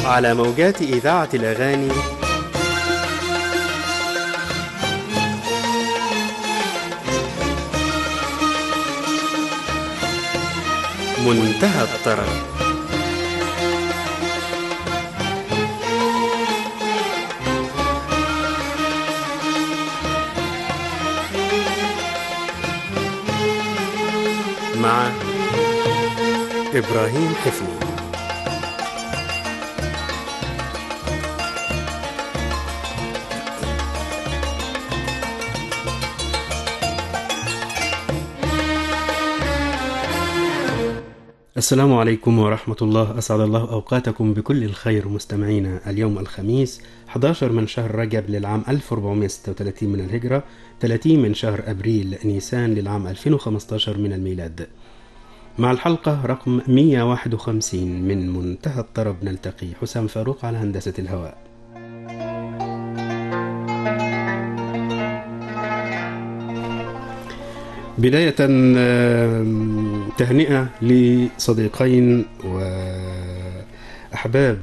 على موجات إذاعة الأغاني منتهى الطرب مع إبراهيم حفني السلام عليكم ورحمة الله أسعد الله أوقاتكم بكل الخير مستمعينا اليوم الخميس 11 من شهر رجب للعام 1436 من الهجرة 30 من شهر أبريل نيسان للعام 2015 من الميلاد مع الحلقة رقم 151 من منتهى الطرب نلتقي حسام فاروق على هندسة الهواء بداية آم، تهنئة لصديقين وأحباب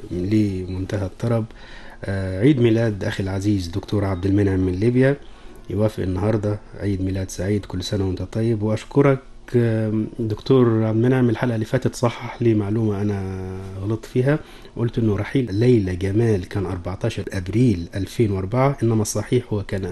لمنتهى الطرب آه، عيد ميلاد أخي العزيز دكتور عبد المنعم من ليبيا يوافق النهاردة عيد ميلاد سعيد كل سنة وانت طيب وأشكرك آم، دكتور عبد المنعم الحلقة اللي فاتت صحح لي معلومة أنا غلطت فيها قلت إنه رحيل ليلى جمال كان 14 أبريل 2004 إنما الصحيح هو كان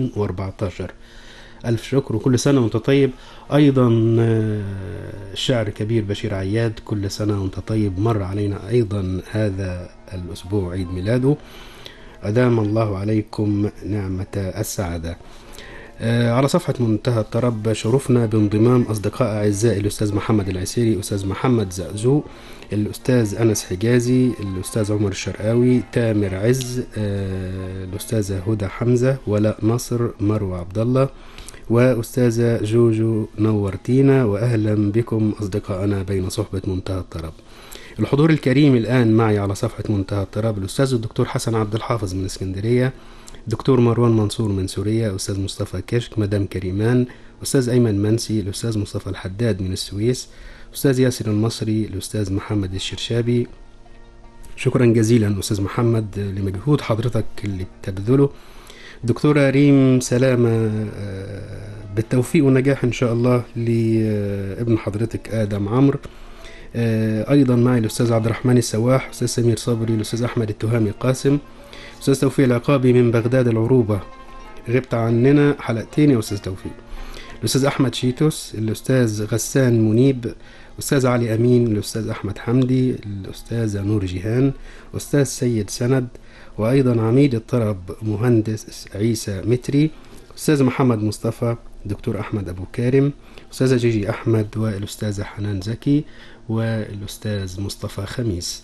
2014 ألف شكر وكل سنة وأنت طيب أيضا آه، الشاعر الكبير بشير عياد كل سنة وأنت طيب مر علينا أيضا هذا الأسبوع عيد ميلاده أدام الله عليكم نعمة السعادة آه، على صفحة منتهى الطرب شرفنا بانضمام أصدقاء أعزائي الأستاذ محمد العسيري الأستاذ محمد زقزوق الأستاذ أنس حجازي الأستاذ عمر الشرقاوي تامر عز آه، الأستاذة هدى حمزة ولاء نصر مروة عبد الله وأستاذة جوجو نورتينا وأهلا بكم أصدقائنا بين صحبة منتهى الطرب الحضور الكريم الآن معي على صفحة منتهى الطرب الأستاذ الدكتور حسن عبد الحافظ من اسكندرية دكتور مروان منصور من سوريا أستاذ مصطفى كشك مدام كريمان أستاذ أيمن منسي الأستاذ مصطفى الحداد من السويس أستاذ ياسر المصري الأستاذ محمد الشرشابي شكرا جزيلا أستاذ محمد لمجهود حضرتك اللي بتبذله دكتورة ريم سلامة آه، بالتوفيق والنجاح إن شاء الله لابن حضرتك آدم عمرو آه، أيضا معي الأستاذ عبد الرحمن السواح أستاذ سمير صبري الأستاذ أحمد التهامي قاسم أستاذ توفيق العقابي من بغداد العروبة غبت عننا حلقتين يا أستاذ توفيق الأستاذ أحمد شيتوس الأستاذ غسان منيب أستاذ علي أمين الأستاذ أحمد حمدي الأستاذة نور جيهان أستاذ سيد سند وأيضا عميد الطرب مهندس عيسى متري أستاذ محمد مصطفى دكتور أحمد أبو كارم أستاذة جيجي أحمد والأستاذة حنان زكي والأستاذ مصطفى خميس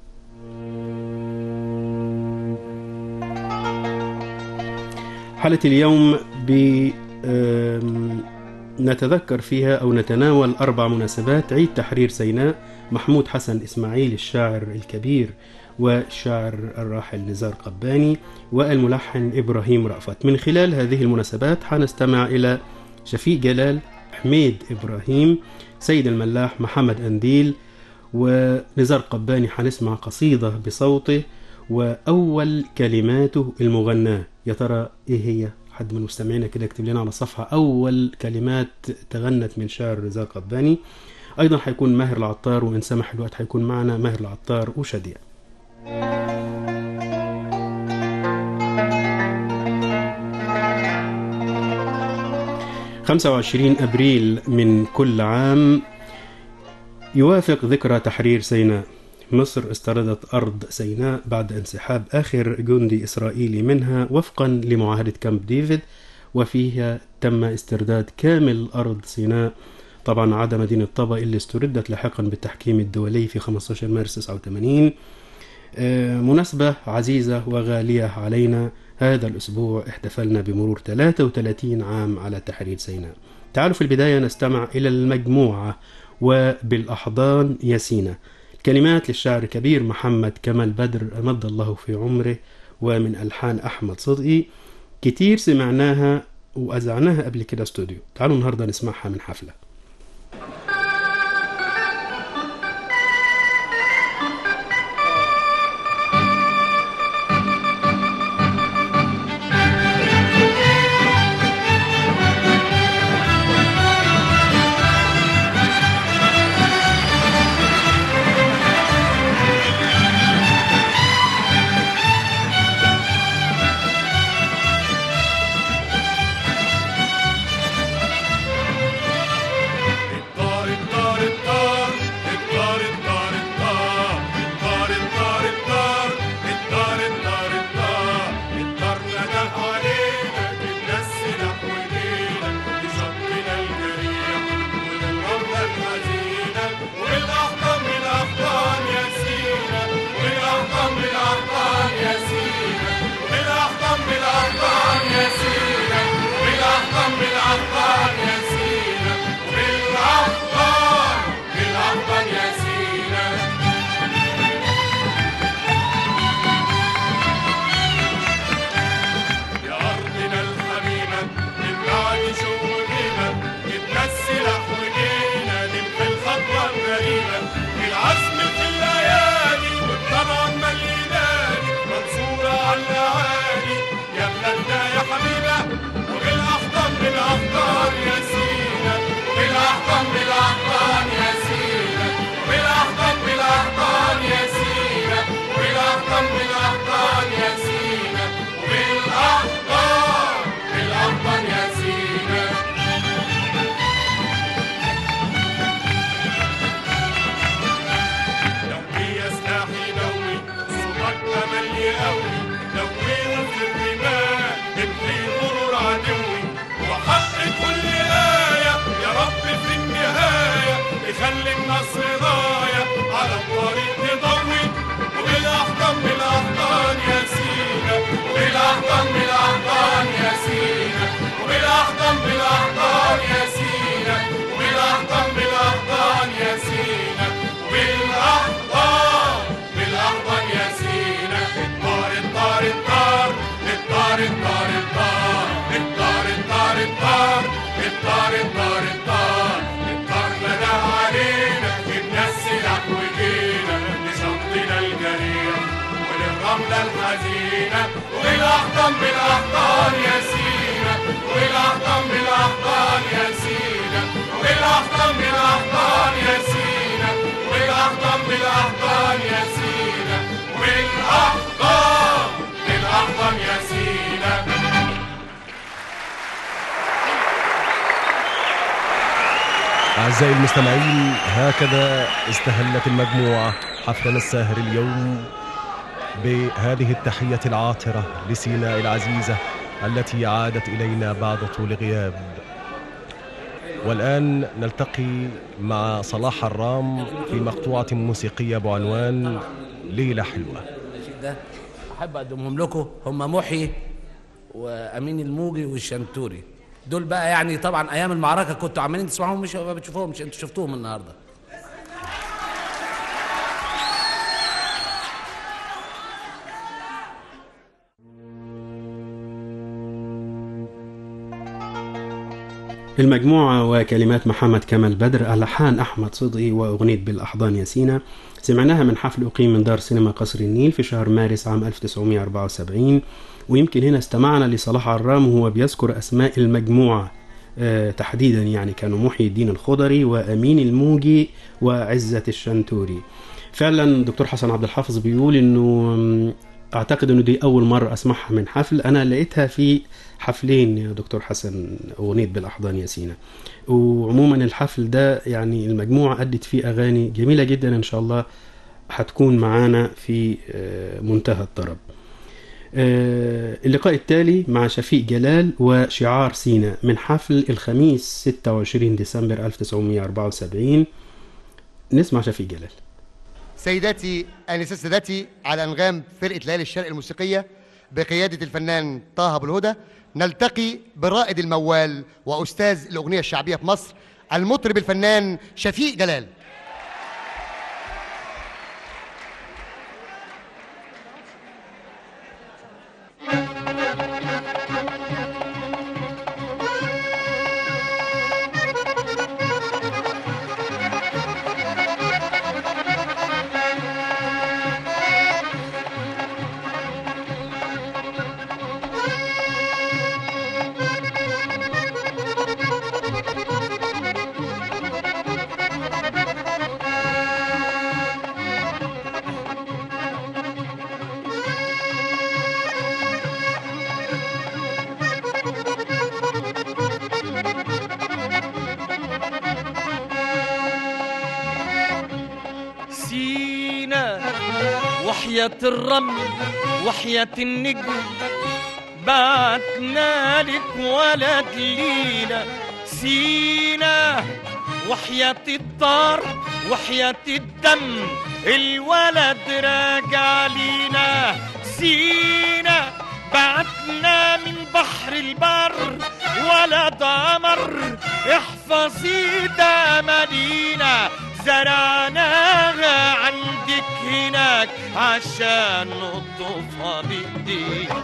حلقة اليوم ب آم، نتذكر فيها أو نتناول أربع مناسبات عيد تحرير سيناء محمود حسن إسماعيل الشاعر الكبير والشاعر الراحل نزار قباني والملحن إبراهيم رأفت من خلال هذه المناسبات حنستمع إلى شفيق جلال حميد إبراهيم سيد الملاح محمد أنديل ونزار قباني حنسمع قصيدة بصوته وأول كلماته المغناة يا ترى إيه هي حد من مستمعينا كده يكتب لنا على الصفحة أول كلمات تغنت من شاعر نزار قباني أيضا حيكون ماهر العطار وإن سمح الوقت حيكون معنا ماهر العطار وشادية 25 أبريل من كل عام يوافق ذكرى تحرير سيناء مصر استردت أرض سيناء بعد انسحاب آخر جندي إسرائيلي منها وفقا لمعاهدة كامب ديفيد وفيها تم استرداد كامل أرض سيناء طبعا عدا مدينة طبا اللي استردت لاحقا بالتحكيم الدولي في 15 مارس 89 آه، مناسبة عزيزة وغالية علينا هذا الأسبوع احتفلنا بمرور 33 عام على تحرير سيناء تعالوا في البداية نستمع إلى المجموعة وبالأحضان ياسينا كلمات للشاعر الكبير محمد كمال بدر أمد الله في عمره ومن ألحان أحمد صدقي كتير سمعناها وأذعناها قبل كده استوديو تعالوا النهاردة نسمعها من حفلة يخلي النصر راية على الطريق تضوي وبالأحضان بالأحضان يا سينا وبالأحضان بالأحضان يا سينا وبالأحضان بالأحضان يا سينا وبالأحضان بالأحضان يا سينا وبالأحضان بالأحضان يا سينا الطار الطار الطار الطار الطار الطار الطار الطار الطار الطار الطار الطار الطار بدا علينا جبنا السلاح وجينا لشطنا الجريح وللرملة الحزينة وبالأحضان بالأحضان يا سينا وبالأحضان بالأحضان يا سينا وبالأحضان بالأحضان يا سينا وبالأحضان بالأحضان يا سينا وبالأحضان بالأحضان يا سينا أعزائي المستمعين هكذا استهلت المجموعة حفلنا الساهر اليوم بهذه التحية العاطرة لسيناء العزيزة التي عادت إلينا بعد طول غياب والآن نلتقي مع صلاح حرام في مقطوعة موسيقية بعنوان ليلة حلوة النشيد ده احب اقدمهم لكم هم محي وامين الموجي والشنتوري دول بقى يعني طبعا ايام المعركه كنتوا عمالين تسمعوهم مش ما بتشوفوهمش انتوا شفتوهم النهارده المجموعة وكلمات محمد كمال بدر ألحان أحمد صدقي وأغنية بالأحضان ياسينا سمعناها من حفل أقيم من دار سينما قصر النيل في شهر مارس عام 1974 ويمكن هنا استمعنا لصلاح عرام وهو بيذكر أسماء المجموعة آه، تحديدا يعني كانوا محي الدين الخضري وأمين الموجي وعزة الشنتوري فعلا دكتور حسن عبد الحافظ بيقول انه مم، اعتقد انه دي اول مره اسمعها من حفل انا لقيتها في حفلين يا دكتور حسن اغنيه بالاحضان ياسينا وعموما الحفل ده يعني المجموعه ادت فيه اغاني جميله جدا ان شاء الله هتكون معانا في آه، منتهى الطرب آه، اللقاء التالي مع شفيق جلال وشعار سينا من حفل الخميس 26 ديسمبر 1974 نسمع شفيق جلال سيداتي انسات سادتي على انغام فرقه ليالي الشرق الموسيقيه بقياده الفنان طه ابو الهدى نلتقي برائد الموال واستاذ الاغنيه الشعبيه في مصر المطرب الفنان شفيق جلال سينا وحياة الرمل وحياة النجم بعتنا لك ولد لينا سينا وحياة الطار وحياة الدم الولد راجع لينا سينا بعتنا من بحر البر ولد قمر احفظي ده مدينة زرعناها عندك هناك عشان نطفها بايدينا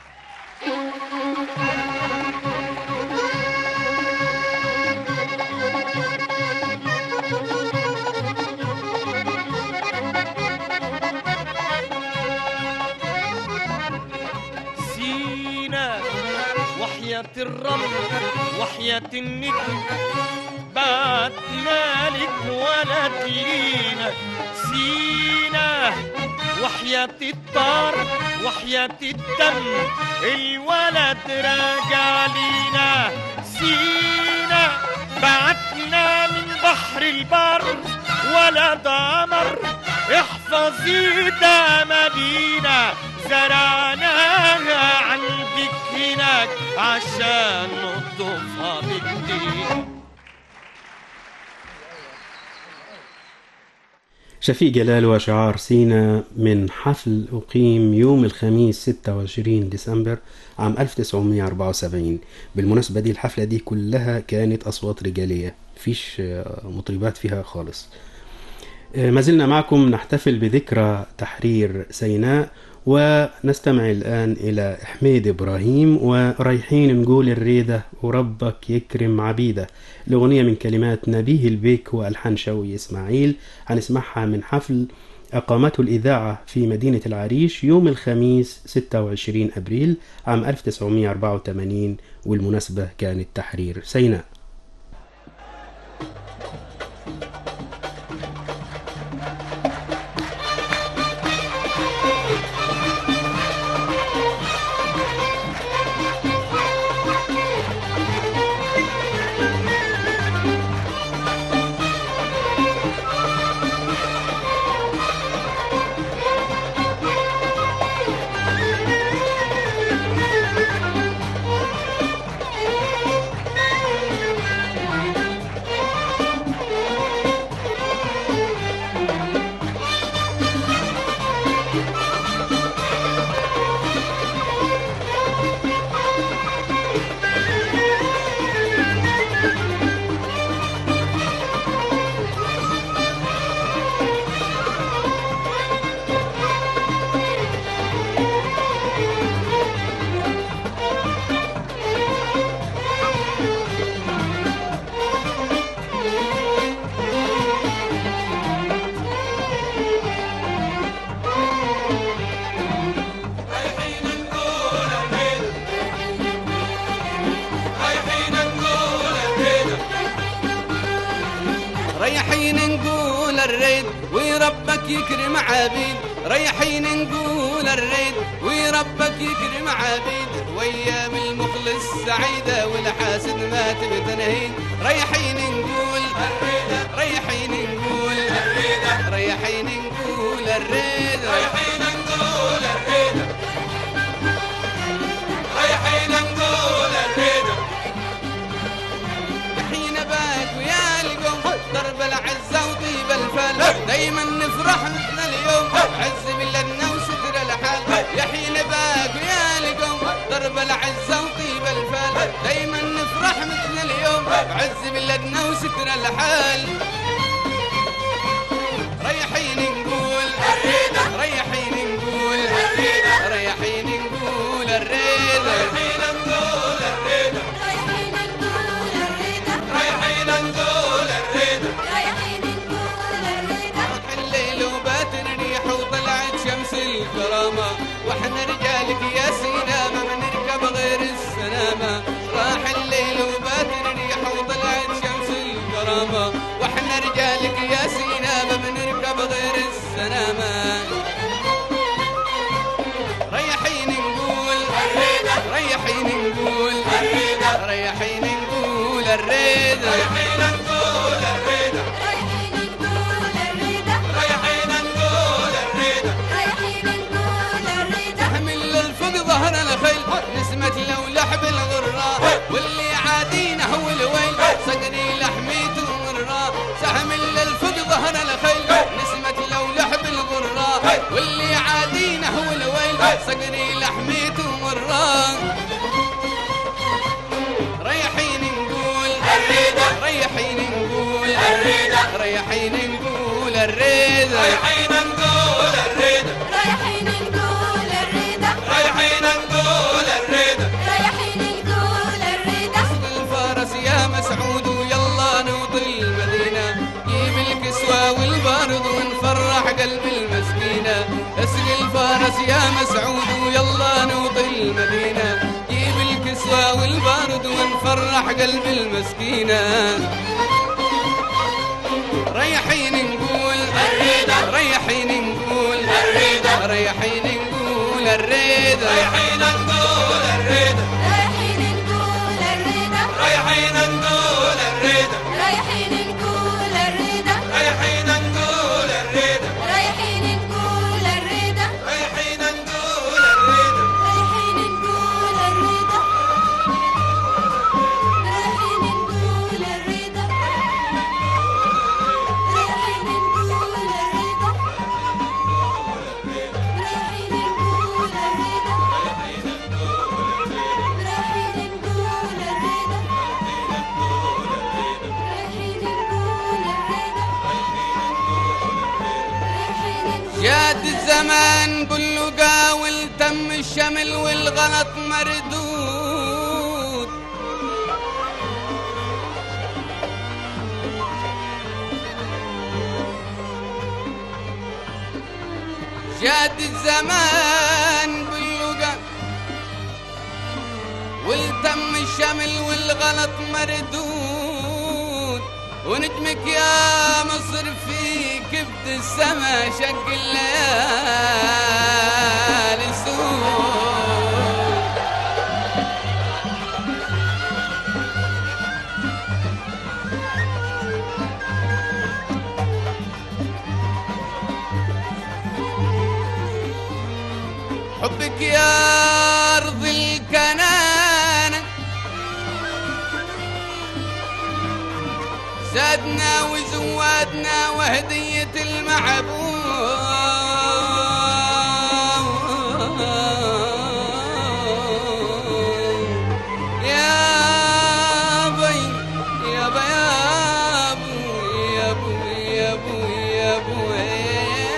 سينا وحياة الرمل وحياة النجم بعتنا لك ولد لينا سينا وحياة الطار وحياة الدم الولد راجع لينا سينا بعتنا من بحر البر ولد قمر احفظي ده مدينة زرعناها عندك هناك عشان نطفها بايدينا شفيق جلال وشعار سينا من حفل أقيم يوم الخميس 26 ديسمبر عام 1974 بالمناسبة دي الحفلة دي كلها كانت أصوات رجالية مفيش آه، مطربات فيها خالص آه، ما زلنا معكم نحتفل بذكرى تحرير سيناء ونستمع الآن إلى حميد إبراهيم ورايحين نقول الريدة وربك يكرم عبيده الأغنية من كلمات نبيه البيك وألحان شوقي إسماعيل هنسمعها من حفل أقامته الإذاعة في مدينة العريش يوم الخميس 26 أبريل عام 1984 والمناسبة كانت تحرير سيناء ريحين نقول الريد وربك يكرم عبيد ريحين نقول الريد وربك يكرم عبيد وايام المخلص سعيده والحاسد ما تبتنهين ريحين نقول الريد ريحين نقول الريد ريحين نقول الريد ريحين نقول الريد ريحين نقول الريد حين باك ويا القوم ضرب العزة وطيب الفال دايما نفرح مثل اليوم عز بلدنا وستر الحال يا حين باك ويا القوم ضرب العزة وطيب الفال دايما نفرح مثل اليوم عز بلدنا وستر الحال ريحين نقول الريدة ريحين نقول الريدة ريحين نقول الريدة ريحين نقول الريدة رايحين نقول الرضا ريحين نقول الريدة رايحين نقول الرضا راح الليل وبات الريح وطلعت شمس الكرامة واحنا رجالك يا سينا ما بنركب غير السلامة راح الليل وبات الريح وطلعت شمس الكرامة واحنا رجالك يا سينا ما بنركب غير السلامة ريحين نقول الريدة ريحين نقول الريدة ريحين نقول الريدة ريحين نقول الريدة رايحين نقول الرضا ريحين نقول الريدة رايحين نقول الرضا تحمل الفوق ظهر الخيل نسمة لو لحب الغراء واللي عادينا هو الويل صقري لحميته مرة سحمل الفوق ظهر الخيل نسمة لو لحب الغراء واللي عادينا هو الويل صقري لحميته مرة ريحين نقول الريدة ريحين نقول الريدة ريحين نقول الريدة ريحين نقول الريدة رايحين نقول الرضا رايحين نقول الريدة رايحين نقول الرضا أصل الفارس يا مسعود ويلا نوطي المدينة جيب الكسوة والبارد ونفرح قلب المسكينة اسق الفارس يا مسعود ويلا نوطي المدينة جيب الكسوة والبارد ونفرح قلب المسكينة ريحين نقول الريدة ريحين نقول الريدة ريحين نقول الريدة ريحين نقول الريدة رايحين نقول الرضا رايحين نقول الريدة رايحين نقول الرضا رايحين نقول الريدة رايحين نقول الرضا رايحين نقول الريدة رايحين نقول الرضا رايحين نقول الرضا رايحين نقول الرضا جاد الزمان كله قاول تم الشمل والغلط مردود جاد الزمان كله قاول والتم الشمل والغلط مردود ونجمك يا مصر في كبد السما شق الليالي سود حبك يا أرض الكنانة زادنا وزوادنا وهدية المعبود يا بي يا بي يا بو يا بو يا بو يا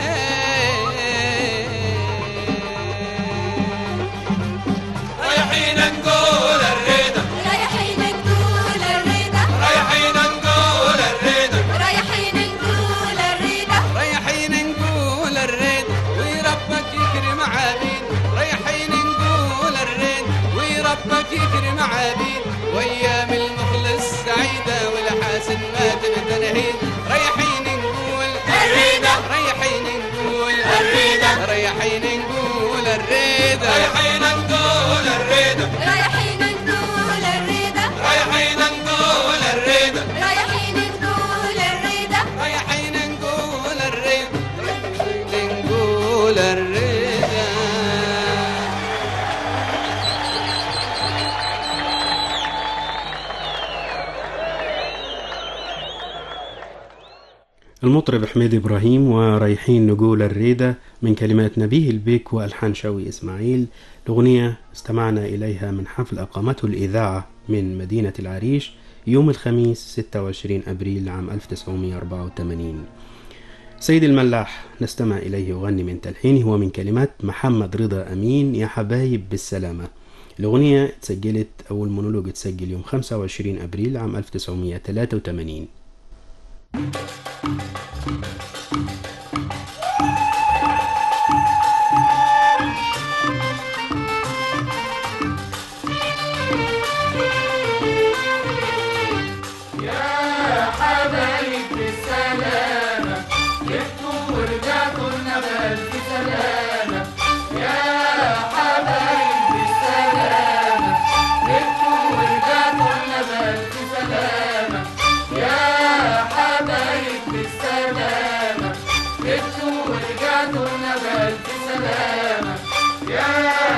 بو رايحين نقول الرضا رايحين نقول الرضا رايحين نقول الرضا رايحين نقول الرضا رايحين نقول الريد وربك يكرم عبيد رايحين نقول الريد وربك يكرم عبيد وايام المخلص سعيده والحاسن ما تنتهي رايحين نقول الرضا رايحين نقول الرضا رايحين نقول الريد رايحين نقول الرضا رايحين نقول الرضا رايحين نقول الرضا رايحين نقول الرضا رايحين نقول الريد رايحين نقول الريد المطرب حميد إبراهيم ورايحين نقول الريدة من كلمات نبيه البيك وألحان شوي إسماعيل الأغنية استمعنا إليها من حفل أقامته الإذاعة من مدينة العريش يوم الخميس 26 أبريل عام 1984 سيد الملاح نستمع إليه يغني من تلحينه ومن كلمات محمد رضا أمين يا حبايب بالسلامة الأغنية اتسجلت أول مونولوج اتسجل يوم 25 أبريل عام 1983 حبايب بالسلامة جبتوا ورجعتوا لنا بألف سلامة يا حبايب بالسلامة جبتوا ورجعتوا لنا بألف سلامة يا حبايب بالسلامة جبتوا ورجعتوا لنا بألف سلامة يا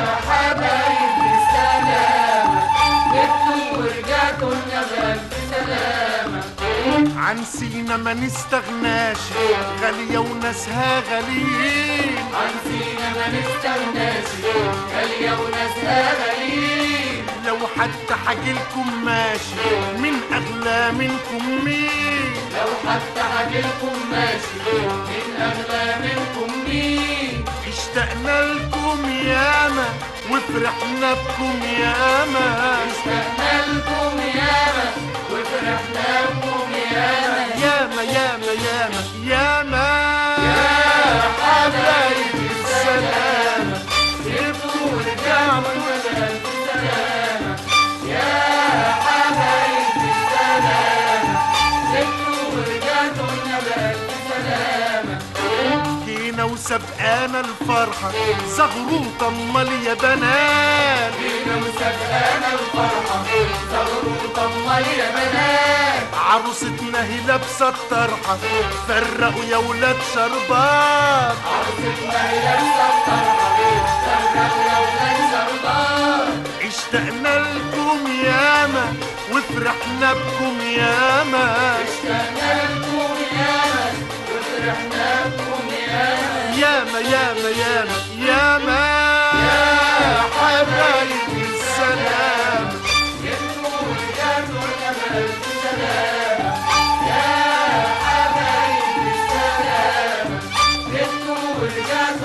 حبايب بالسلامة جبتوا ورجعتوا لنا بألف سلامة عن سينا ما نستغناش غالية وناسها غاليين عن سينا ما نستغناش غالية وناسها غاليين لو حتى حاجلكم ماشي من أغلى منكم مين لو حتى حاجلكم ماشي من أغلى منكم مين اشتقنا لكم ياما وفرحنا بكم ياما اشتقنا لكم ياما وفرحنا بكم ياما ياما ياما ياما ياما يا حبايب السلامة جبتوا ورجعتوا بألف سلامة يا حبايب السلامة جبتوا ورجعتوا لنا بألف سلامة جينا وسبقانا الفرحة زغروطة امال يا بنات جينا وسبقانا الفرحة زغروطة امال يا بنات عروستنا هي لابسة الطرحة فرقوا يا ولاد شربات عروستنا هي لابسة الطرحة فرقوا يا ولاد شربات اشتقنا لكم ياما وفرحنا بكم ياما اشتقنا لكم ياما وفرحنا بكم ياما ياما ياما ياما ياما يا حبايب السلام جبتوا ورجعتوا لنا بألف سلامة يا حبايب السلامة جبتوا ورجعتوا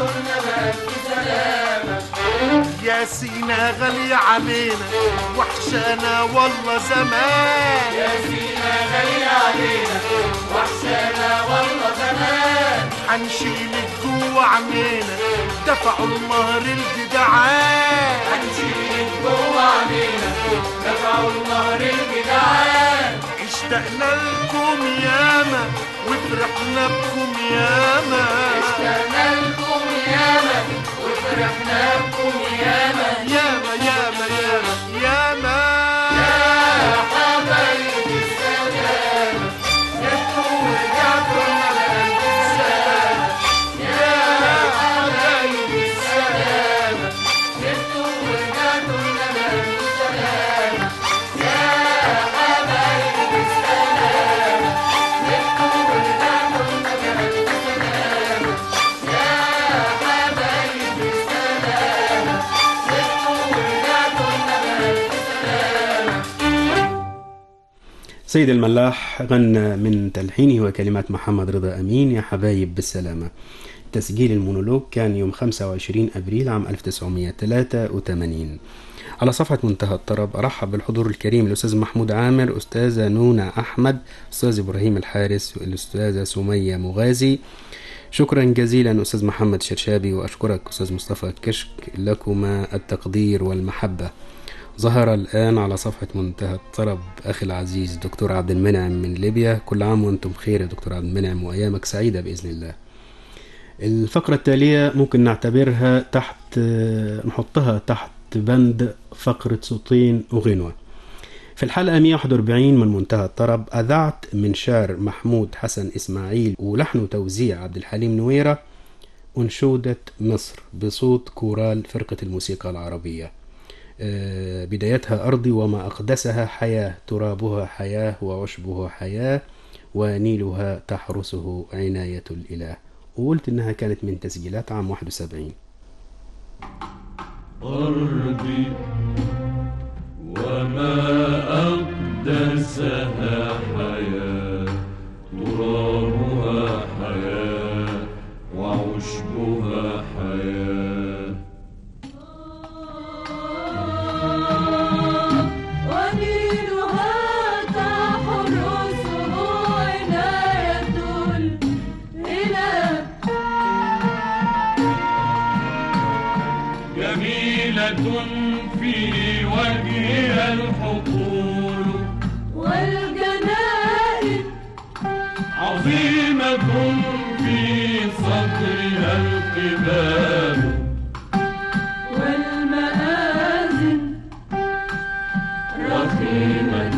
يا سينا غالية علينا وحشانا والله زمان يا سينا غالية علينا وحشانا والله زمان هنشيلك جوه عينينا دفعوا المهر الجدعان هنشيلك جوه علينا دفعوا النهر الجدعان اشتقنا لكم ياما وفرحنا بكم ياما اشتقنا لكم ياما وفرحنا بكم ياما ياما ياما ياما ياما يا حبايب السلامة سبتوا ورجعتوا لنا بألف سلامة يا حبايب السلامة سبتوا ورجعتوا لنا بألف سلامة يا حبايب السلامة سبتوا ورجعتوا لنا بألف سلامة يا حبايب السلامة سبتوا ورجعتوا لنا بألف سلامة سيد الملاح غنى من تلحينه وكلمات محمد رضا أمين يا حبايب بالسلامة تسجيل المونولوج كان يوم 25 أبريل عام 1983 على صفحة منتهى الطرب أرحب بالحضور الكريم الأستاذ محمود عامر أستاذة نونا أحمد أستاذ إبراهيم الحارس والأستاذة سمية مغازي شكرا جزيلا أستاذ محمد شرشابي وأشكرك أستاذ مصطفى كشك لكما التقدير والمحبة ظهر الآن على صفحة منتهى الطرب أخي العزيز دكتور عبد المنعم من ليبيا كل عام وأنتم بخير يا دكتور عبد المنعم وأيامك سعيدة بإذن الله الفقرة التالية ممكن نعتبرها تحت نحطها تحت بند فقرة صوتين وغنوة في الحلقة 141 من منتهى الطرب أذعت من شعر محمود حسن إسماعيل ولحن وتوزيع عبد الحليم نويرة أنشودة مصر بصوت كورال فرقة الموسيقى العربية آه، بدايتها أرضي وما أقدسها حياة ترابها حياة وعشبها حياة ونيلها تحرسه عناية الإله وقلت إنها كانت من تسجيلات عام 71 أرضي وما أقدسها حياة ترابها حياة وعشبها حياة ونيلها تحرسه عناية الإله جميلة في وجهها الحقول والجنائن عظيمة في صدرها القباب والمآذن رخيمة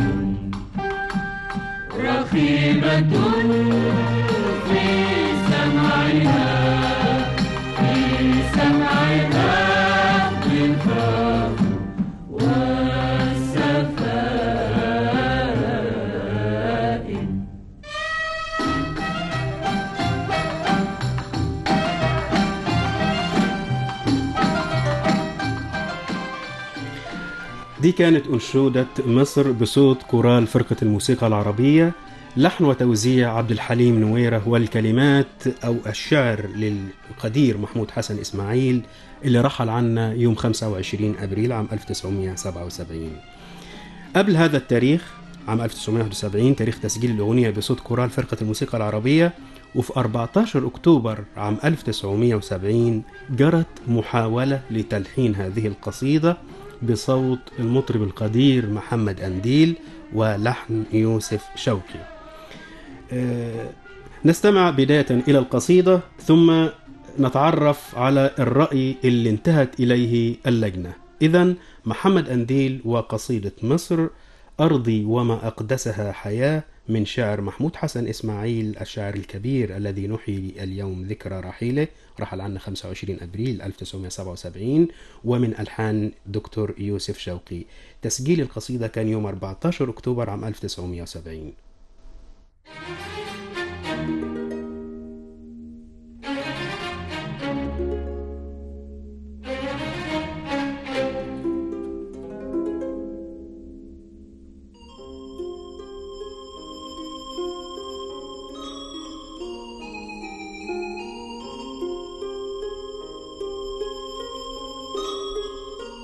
رخيمة في سمعها في سمعها ضفاف وسفائن دي كانت أنشودة مصر بصوت كورال فرقة الموسيقى العربية لحن وتوزيع عبد الحليم نويرة والكلمات أو الشعر للقدير محمود حسن إسماعيل اللي رحل عنا يوم 25 أبريل عام 1977 قبل هذا التاريخ عام 1971 تاريخ تسجيل الأغنية بصوت كورال فرقة الموسيقى العربية وفي 14 أكتوبر عام 1970 جرت محاولة لتلحين هذه القصيدة بصوت المطرب القدير محمد أنديل ولحن يوسف شوقي آه، نستمع بداية إلى القصيدة ثم نتعرف على الرأي اللي انتهت إليه اللجنة إذا محمد أنديل وقصيدة مصر أرضي وما أقدسها حياة من شعر محمود حسن إسماعيل الشاعر الكبير الذي نحيي اليوم ذكرى رحيله رحل عنا 25 أبريل 1977 ومن ألحان دكتور يوسف شوقي تسجيل القصيدة كان يوم 14 أكتوبر عام 1970 Thank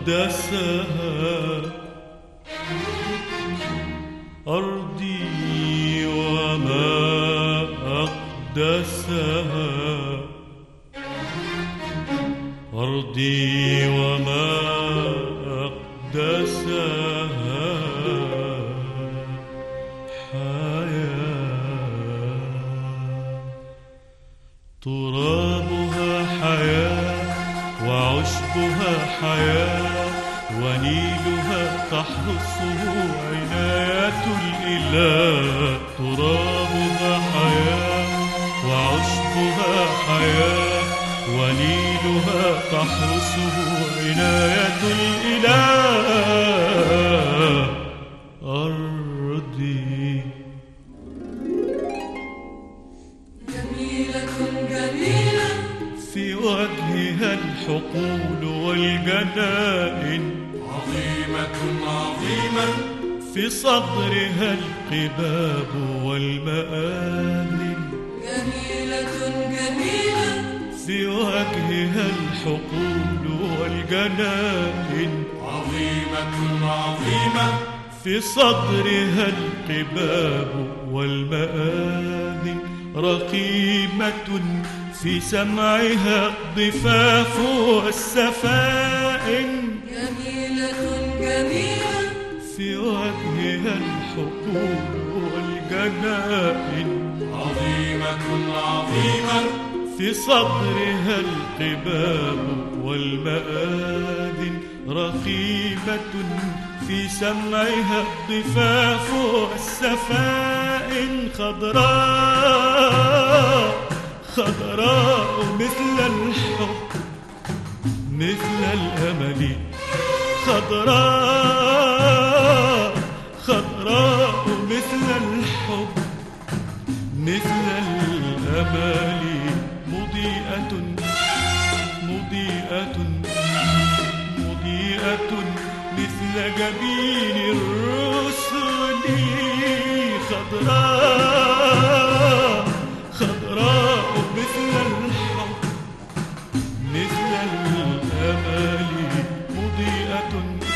أقدسها أرضي وما أقدسها أرضي وما أقدسها حياة ترابها حياة وعشبها حياة ونيلها تحرسه عناية الإله ترابها حياة وعشبها حياة ونيلها تحرسه عناية الإله أرضي جميلة جميلة في وجهها الحقول والجنائن عظيمة عظيمة في صدرها القباب والمآذن جميلة جميلة في وجهها الحقول والجنائن عظيمة عظيمة في صدرها القباب والمآذن رقيمة في سمعها الضفاف والسفائن جميلة جميلة في وجهها الحقول والجنائن عظيمة عظيمة في صدرها القباب والمآذن رخيمة في سمعها الضفاف والسفائن خضراء خضراء مثل الحب مثل الأمل خضراء خضراء مثل الحب مثل الأمل مضيئة مضيئة مضيئة مثل جبين الرسل خضراء خضراء مثل الحب مثل الأمل مضيئة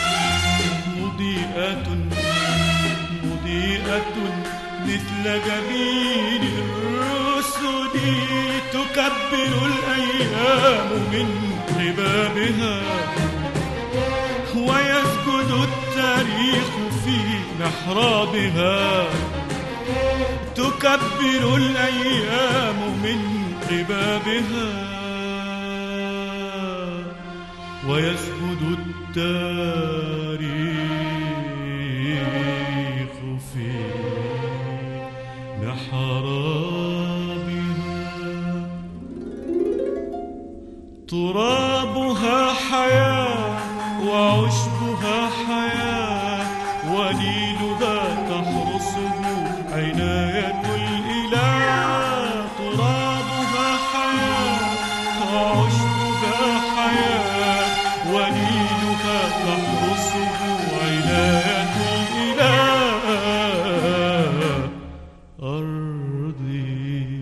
مضيئة مضيئة مثل جبين الرسل تكبر الأيام من قبابها ويسجد التاريخ في محرابها تكبر الأيام من قبابها ويسجد التاريخ في محرابها ترابها حياة وعشبها حياة ونيلها تحرسه عناية الإله ترابها حياة وعشبها حياة ونيلها تحرسه عناية الإله أرضي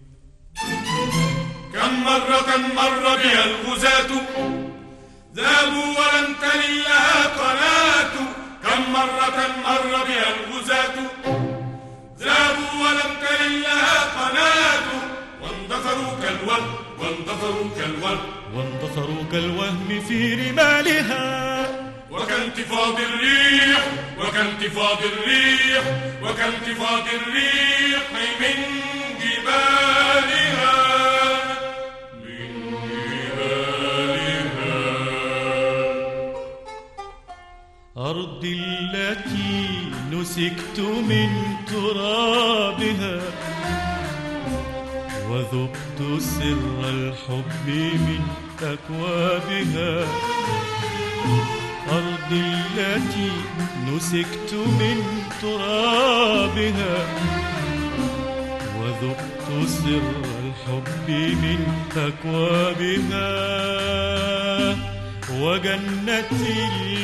كم مرة مر بها الغزاة ذابوا ولم تلل لها قناة كم مرة مر بها الغزاة ذابوا ولم تلل لها قناة واندثروا كالوهم واندثروا كالوهم واندثروا كالوهم في رمالها وكانتفاض الريح وكانتفاض الريح وكانتفاض الريح من جبالها من جبالها أرض التي نسكت من ترابها وذقت سر الحب من أكوابها أرض التي نسكت من ترابها وذقت سر الحب من أكوابها وجنتي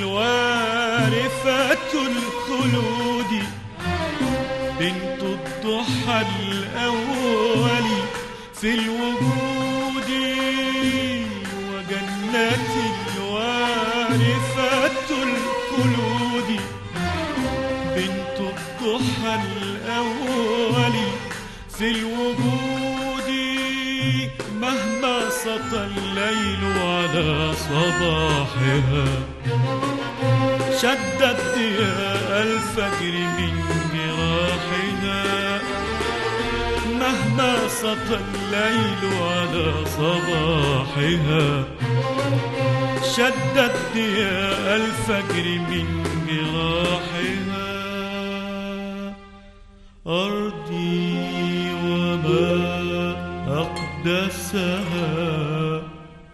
الوارفة الخلود بنت الضحى الأول في الوجود وجنتي الوارفة وعشبها الأول في الوجود مهما سطى الليل على صباحها شدت ضياء الفجر من جراحها مهما سطى الليل على صباحها شدت ضياء الفجر من جراحها أرضي وما أقدسها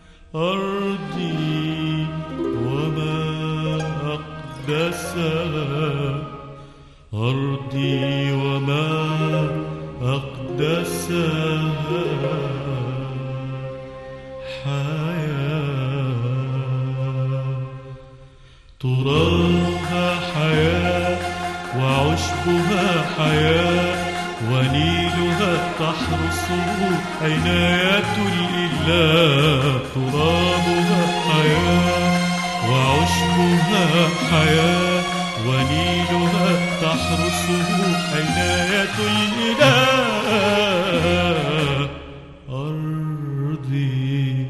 أرضي وما أقدسها أرضي وما أقدسها حياة ترابها حياة وعشبها حياة ونيلها تحرسه عناية الإله ترابها حياة وعشبها حياة ونيلها تحرسه عناية الإله أرضي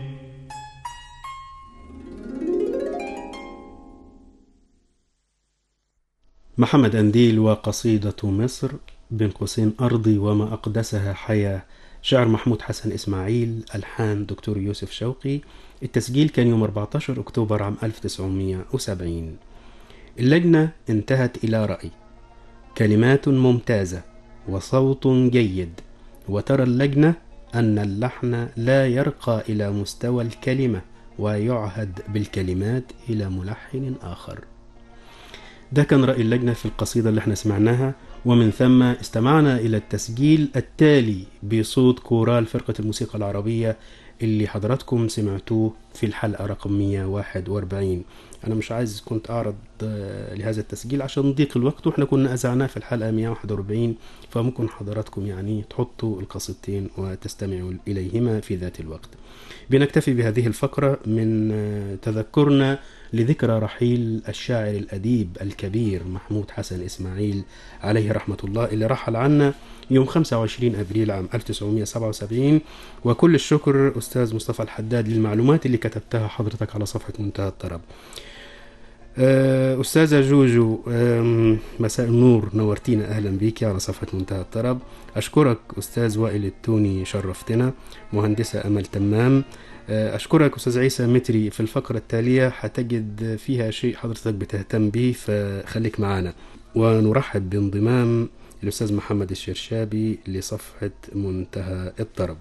محمد أنديل وقصيدة مصر بين قوسين أرضي وما أقدسها حياة شعر محمود حسن إسماعيل ألحان دكتور يوسف شوقي التسجيل كان يوم 14 أكتوبر عام 1970 اللجنة انتهت إلى رأي كلمات ممتازة وصوت جيد وترى اللجنة أن اللحن لا يرقى إلى مستوى الكلمة ويعهد بالكلمات إلى ملحن آخر ده كان رأي اللجنة في القصيدة اللي احنا سمعناها ومن ثم استمعنا إلى التسجيل التالي بصوت كورال فرقة الموسيقى العربية اللي حضراتكم سمعتوه في الحلقة رقم 141 أنا مش عايز كنت أعرض آه، لهذا التسجيل عشان ضيق الوقت وإحنا كنا أذعناه في الحلقة 141 فممكن حضراتكم يعني تحطوا القصيدتين وتستمعوا إليهما في ذات الوقت بنكتفي بهذه الفقرة من آه، تذكرنا لذكرى رحيل الشاعر الأديب الكبير محمود حسن إسماعيل عليه رحمة الله اللي رحل عنا يوم 25 أبريل عام 1977 وكل الشكر أستاذ مصطفى الحداد للمعلومات اللي كتبتها حضرتك على صفحة منتهى الطرب آه، أستاذة جوجو آم، مساء النور نورتينا أهلا بيكي على صفحة منتهى الطرب أشكرك أستاذ وائل التوني شرفتنا مهندسة أمل تمام آه، أشكرك أستاذ عيسى متري في الفقرة التالية هتجد فيها شيء حضرتك بتهتم به فخليك معنا ونرحب بانضمام الأستاذ محمد الشرشابي لصفحة منتهى الطرب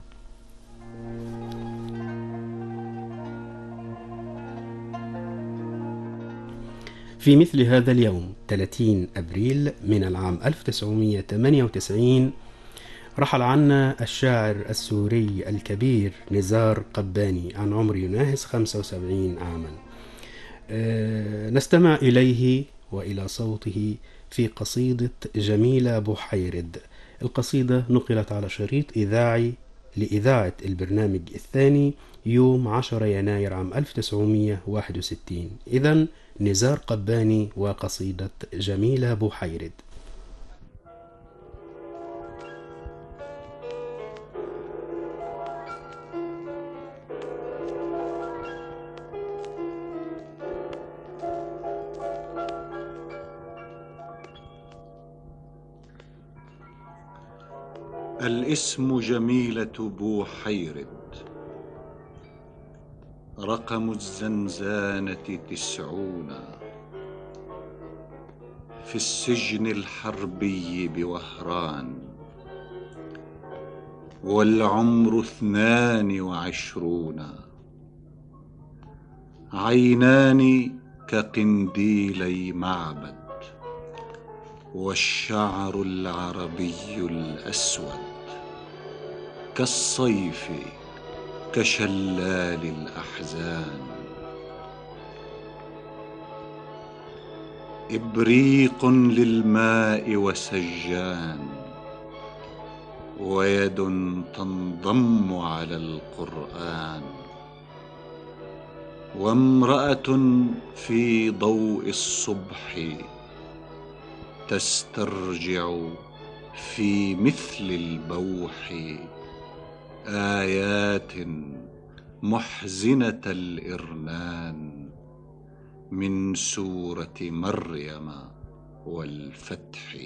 في مثل هذا اليوم 30 أبريل من العام 1998 رحل عنا الشاعر السوري الكبير نزار قباني عن عمر يناهز 75 عاما آه، نستمع إليه وإلى صوته في قصيدة جميلة بحيرد القصيدة نقلت على شريط إذاعي لإذاعة البرنامج الثاني يوم 10 يناير عام 1961 إذا نزار قباني وقصيدة جميلة بحيرد الاسم جميلة بوحيرد رقم الزنزانة تسعون في السجن الحربي بوهران والعمر اثنان وعشرون عينان كقنديلي معبد والشعر العربي الاسود كالصيف كشلال الاحزان ابريق للماء وسجان ويد تنضم على القران وامراه في ضوء الصبح تسترجع في مثل البوح ايات محزنه الارنان من سوره مريم والفتح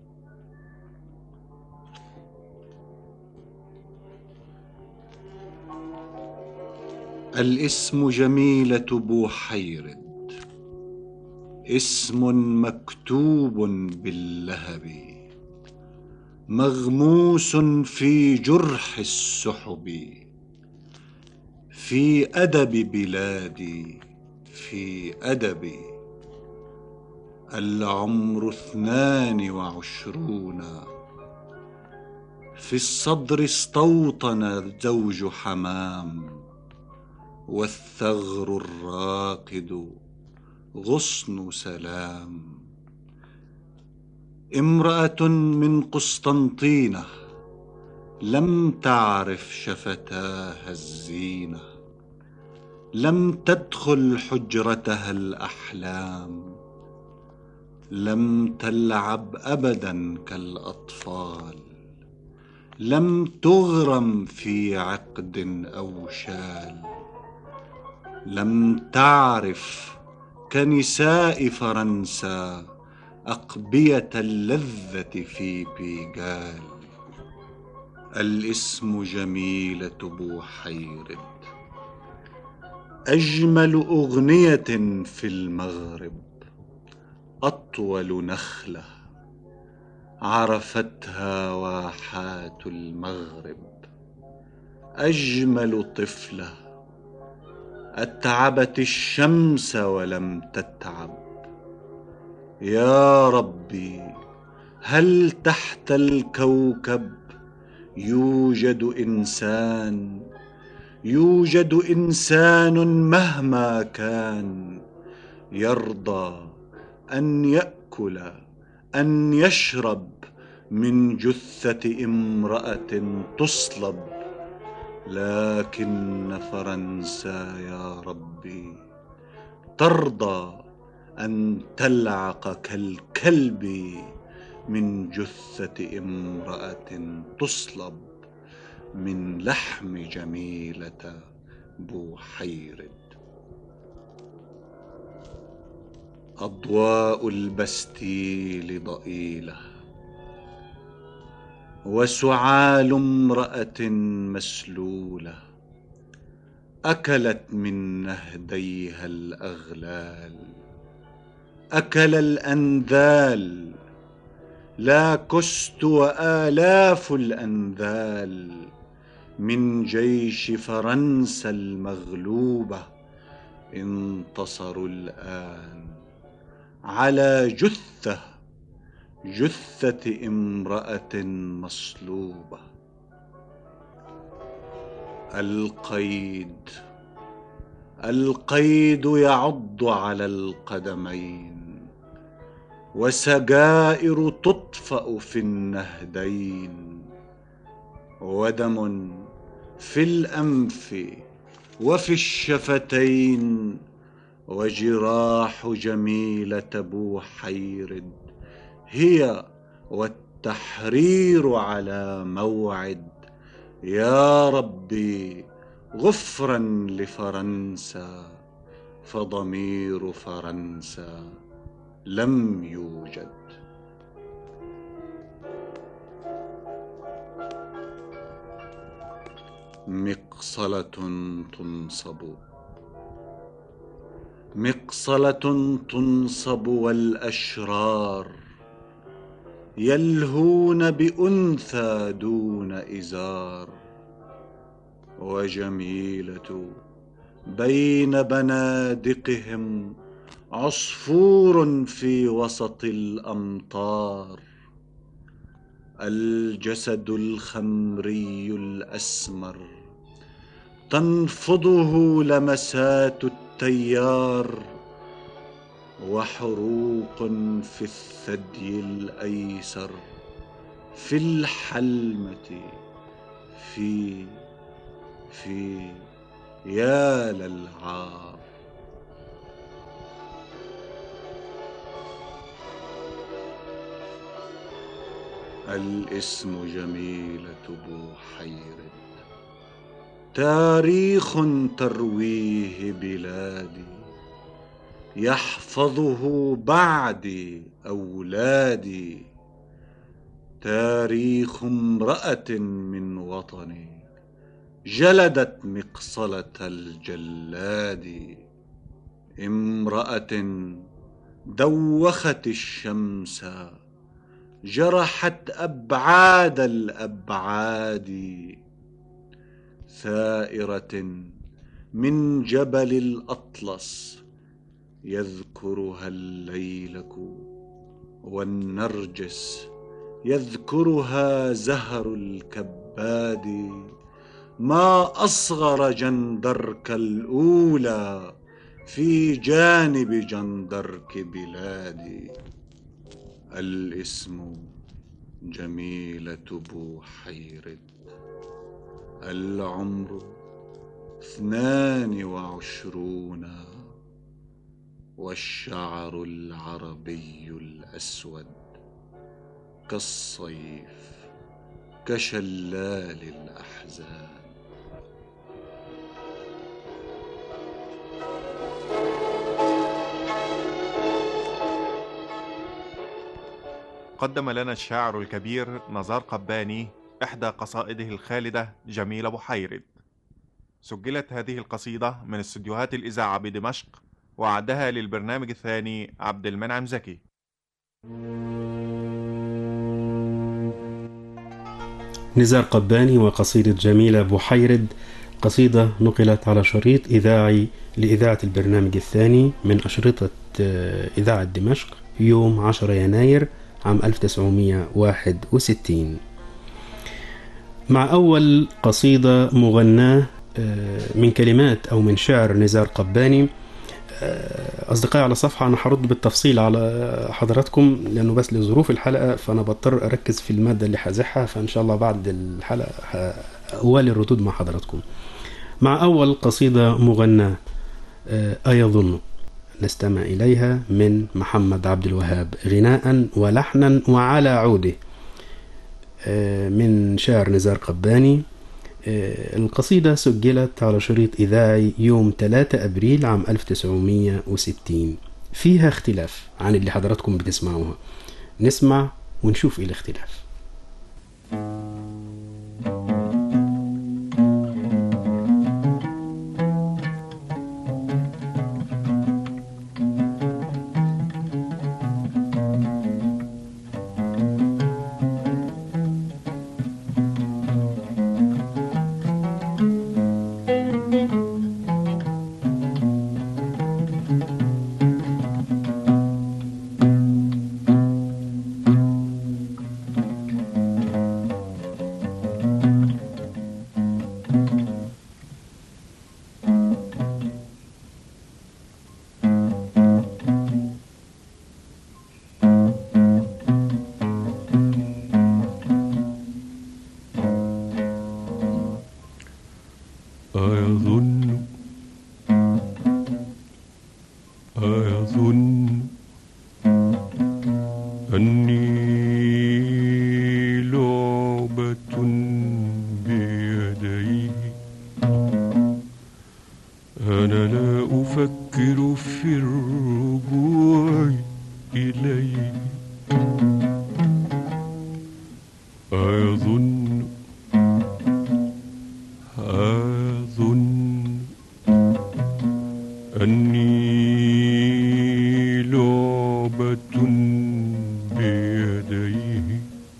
الاسم جميله بوحيرد اسم مكتوب باللهب مغموس في جرح السحب في ادب بلادي في ادبي العمر اثنان وعشرون في الصدر استوطن زوج حمام والثغر الراقد غصن سلام امراه من قسطنطينه لم تعرف شفتاها الزينه لم تدخل حجرتها الاحلام لم تلعب ابدا كالاطفال لم تغرم في عقد او شال لم تعرف كنساء فرنسا اقبيه اللذه في بيغال الاسم جميله بوحيرد اجمل اغنيه في المغرب اطول نخله عرفتها واحات المغرب اجمل طفله اتعبت الشمس ولم تتعب يا ربي هل تحت الكوكب يوجد انسان يوجد انسان مهما كان يرضى ان ياكل ان يشرب من جثه امراه تصلب لكن فرنسا يا ربي ترضى ان تلعق كالكلب من جثه امراه تصلب من لحم جميله بوحيرد اضواء البستيل ضئيله وسعال امراه مسلوله اكلت من نهديها الاغلال اكل الانذال لا كست والاف الانذال من جيش فرنسا المغلوبه انتصروا الان على جثه جثه امراه مصلوبه القيد القيد يعض على القدمين وسجائر تطفا في النهدين ودم في الانف وفي الشفتين وجراح جميله بوحيرد هي والتحرير على موعد يا ربي غفرا لفرنسا فضمير فرنسا لم يوجد مقصله تنصب مقصله تنصب والاشرار يلهون بانثى دون ازار وجميله بين بنادقهم عصفور في وسط الامطار الجسد الخمري الاسمر تنفضه لمسات التيار وحروق في الثدي الايسر في الحلمه في في يا للعار الاسم جميلة بوحيرد تاريخ ترويه بلادي يحفظه بعدي أولادي تاريخ امرأة من وطني جلدت مقصلة الجلاد امرأة دوخت الشمس جرحت أبعاد الأبعاد ثائرة من جبل الأطلس يذكرها الليلك والنرجس يذكرها زهر الكباد ما أصغر جندرك الأولى في جانب جندرك بلادي الاسم جميلة بوحيرد العمر اثنان وعشرون والشعر العربي الأسود كالصيف كشلال الأحزان قدم لنا الشاعر الكبير نزار قباني إحدى قصائده الخالدة جميل بحيرد سجلت هذه القصيدة من استديوهات الإذاعة بدمشق وأعدها للبرنامج الثاني عبد المنعم زكي نزار قباني وقصيدة جميلة بحيرد قصيدة نقلت على شريط إذاعي لإذاعة البرنامج الثاني من أشرطة آه، إذاعة دمشق يوم 10 يناير عام 1961 مع أول قصيدة مغناة آه، من كلمات أو من شعر نزار قباني آه، أصدقائي على الصفحة أنا هرد بالتفصيل على حضراتكم لأنه بس لظروف الحلقة فأنا بضطر أركز في المادة اللي هزحها فإن شاء الله بعد الحلقة ه- أوالي الردود مع حضراتكم مع أول قصيدة مغناة آه، أيظن نستمع إليها من محمد عبد الوهاب غناء ولحنا وعلى عوده آه، من شاعر نزار قباني آه، القصيدة سجلت على شريط إذاعي يوم 3 أبريل عام 1960 فيها اختلاف عن اللي حضراتكم بتسمعوها نسمع ونشوف إيه الاختلاف أيظن أيظن أني لعبة بيديه أنا لا أفكر في الرجوع إليه أيظن أظن أني لعبة بيديه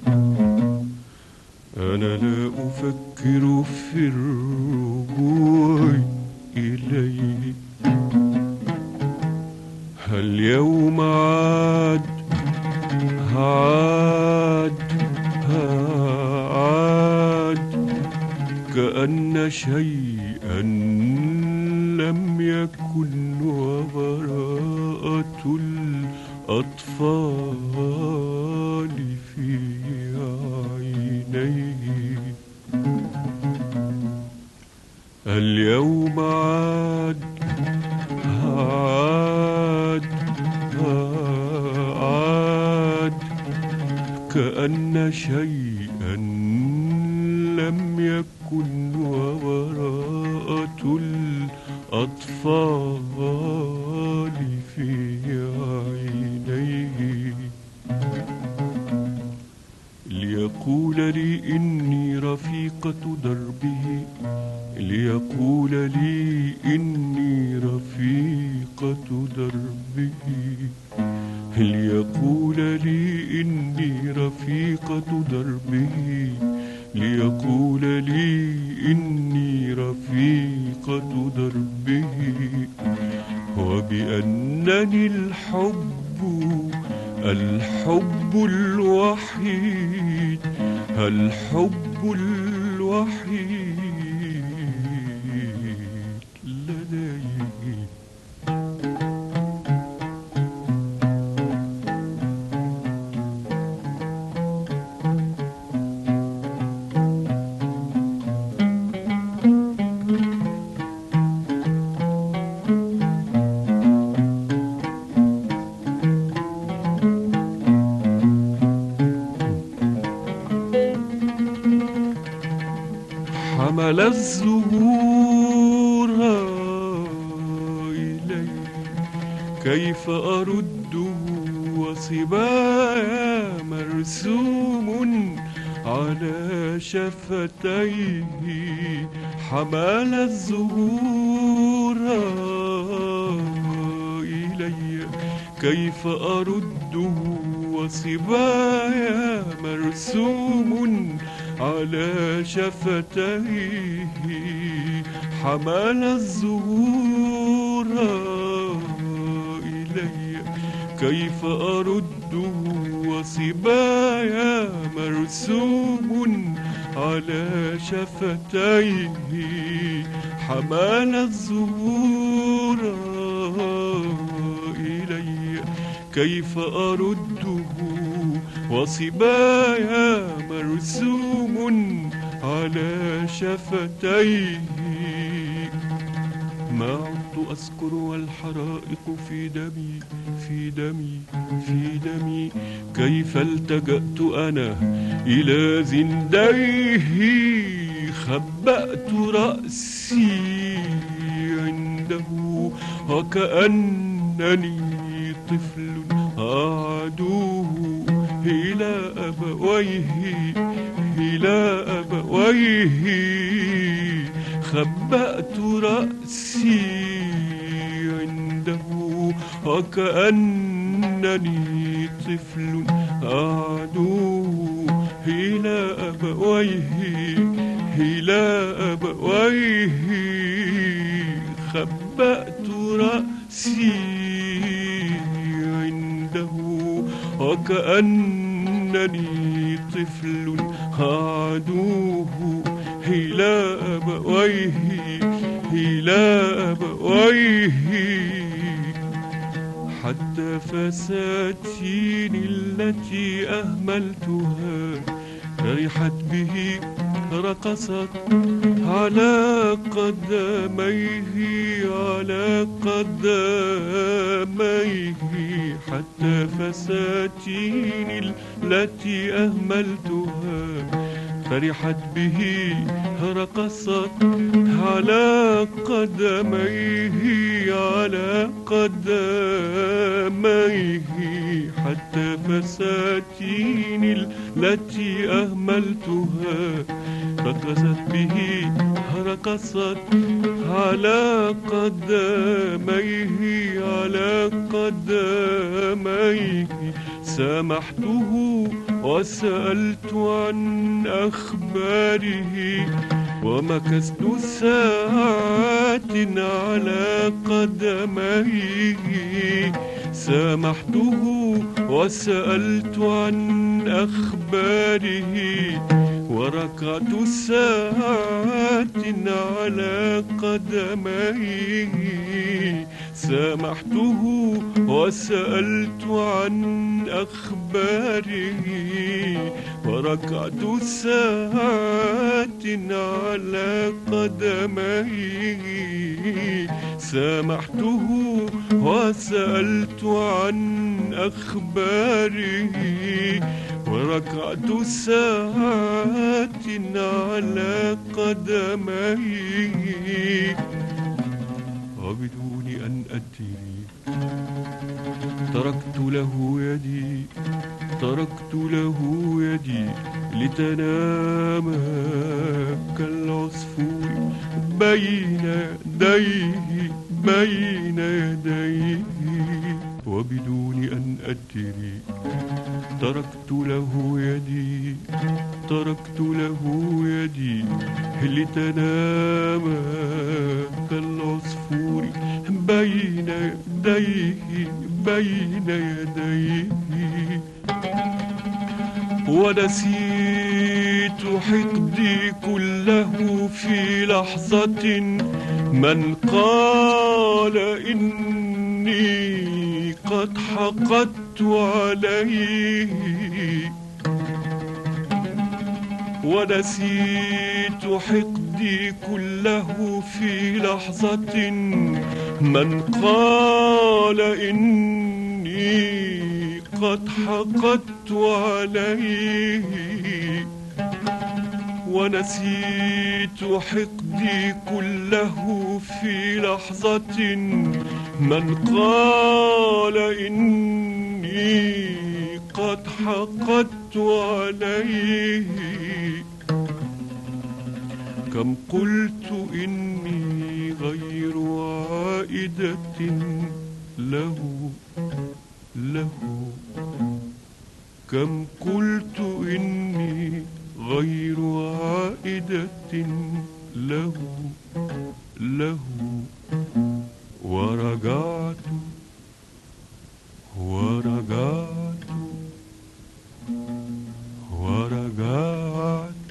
أنا لا أفكر في الرجوع إليه هل يوم عاد عاد عاد كأن شيئا لم يكن وبراءة الأطفال في عينيه اليوم عاد عاد عاد كأن كأن شيئا لم يكن وبراءة الأطفال في عينيه ليقول لي إني رفيقة دربه ليقول لي إني رفيقة دربه ليقول لي إني رفيقة دربه ليقول لي إني رفيقة دربه وبأنني الحب الحب الوحيد الحب الوحيد لديه حمل الزهور إلي كيف أرده وصبايا مرسوم على شفتيه حمل الزهور إلي كيف أرده وصبايا مرسوم على شفتيه حمل الزهور إلي كيف أرده وصبايا مرسوم على شفتيه حمل الزهور إلي كيف أرده وصبايا مرسوم على شفتيه ما عدت أذكر والحرائق في دمي في دمي في دمي كيف التجأت أنا إلى زنديه خبأت رأسي عنده وكأنني طفل أعدوه إلى أبويه إلى أبويه خبأت رأسي عنده وكأنني طفل أعدوه إلى أبويه إلى أبويه خبأت رأسي عنده وكأنني طفل أعدوه إلى أبويه إلى أبويه حتى فساتين التي أهملتها فرحت به رقصت على قدميه على قدميه حتى فساتين التي أهملتها فرحت به رقصت على قدميه على قدميه حتى فساتين التي أهملتها رقصت به رقصت على قدميه على قدميه سامحته وسألت عن أخباره ومكثت ساعات على قدميه سامحته وسألت عن أخباره وركعت ساعات على قدميه سامحته وسألت عن أخباره وركعت ساعات على قدميه سامحته وسألت عن أخباره وركعت ساعات على قدميه وبدون أن أدري تركت له يدي تركت له يدي لتنام كالعصفور بين يديه بين يديه وبدون أن أدري تركت له يدي تركت له يدي لتنام كالعصفور بين يديه بين يديه ونسيت حقدي كله في لحظة من قال إني قد حقدت عليه ونسيت حقدي كله في لحظة من قال إني قد حقدت عليه ونسيت حقدي كله في لحظة من قال إني قد حقدت عليه كم قلت إني غير عائدة له له كم قلت إني غير عائدة له له ورجعت ورجعت ورجعت